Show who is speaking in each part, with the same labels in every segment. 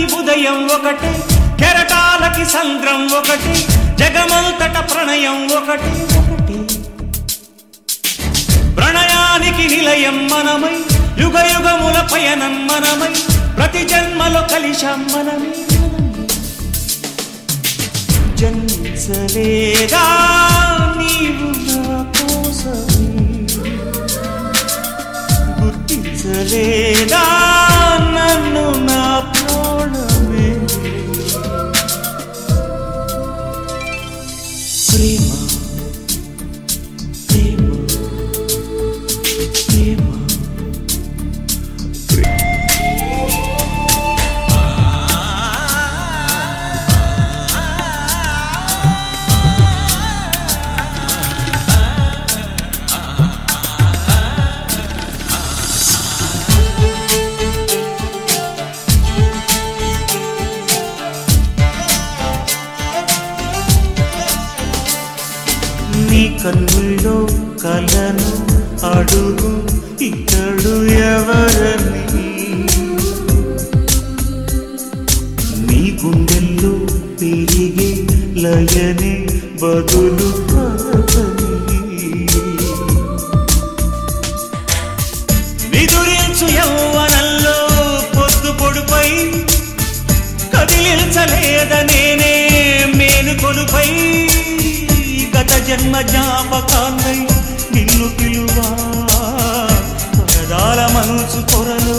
Speaker 1: గగనానికి ఉదయం ఒకటే కెరటాలకి సంద్రం ఒకటి జగమంతట ప్రణయం ఒకటి ఒకటి ప్రణయానికి నిలయం మనమై యుగ యుగముల పయనం మనమై ప్రతి జన్మలో కలిశాం మనమే జన్మించలేదా నీవు నా కోసమే గుర్తించలేదా నన్ను నా ప్రాణమే ప్రేమ ప్రేమ ప్రేమ నీ కన్నుల్లో కలను అడుగు ఇతడు ఎవరని నీ గుండెల్లో పెరిగే లయనే బదులు పలకని విదురించు యౌవనంలో పొద్దు పొడుపై కదిలించలేద నేనే మేలుకొలుపై గత జన్మ జ్ఞాపకాన్నై నిన్ను పిలువా పరదాల మనసు పొరలు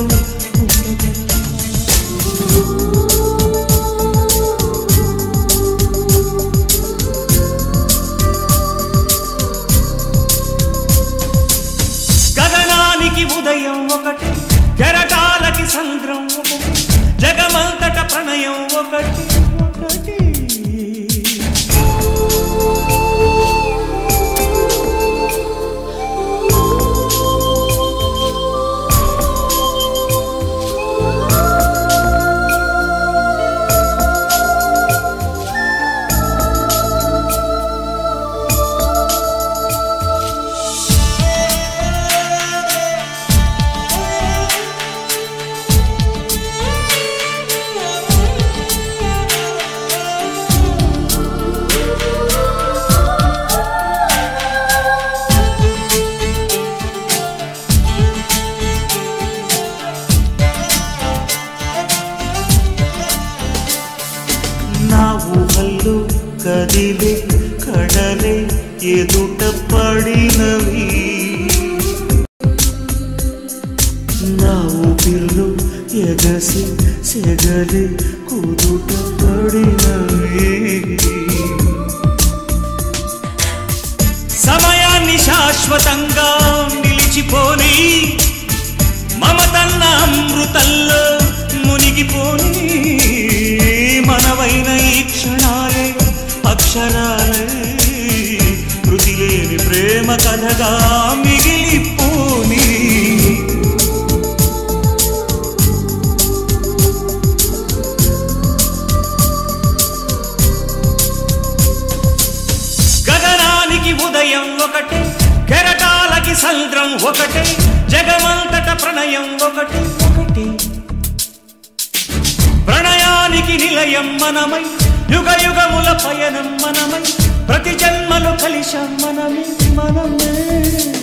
Speaker 1: గగనానికి ఉదయం ఒకటి కెరటాలకి సంద్రం ఒకటి జగమంతట ప్రణయం ఒకటి ఒకటి నా ఊహల్లో కదిలే కడలే ఎదుట పడినవి నా ఊపిర్లో ఎగసి సెగలే కుదుట పడినవి సమయాన్ని శాశ్వతంగా నిలిచిపోని మమతన్న అమృతంలో మునిగిపోని మనవైన ఈ క్షణాలే అక్షరాలే కృతి లేని ప్రేమ కథగా మిగిలిపోని గగనానికి ఉదయం ఒకటే కెరటాలకి సంద్రం ఒకటే జగమంతట ప్రణయం ఒకటి ఒకటి ప్రణయానికి నిలయం మనమై యుగ యుగముల పయనం మనమై ప్రతి జన్మలో కలిశాం మనమే మనమే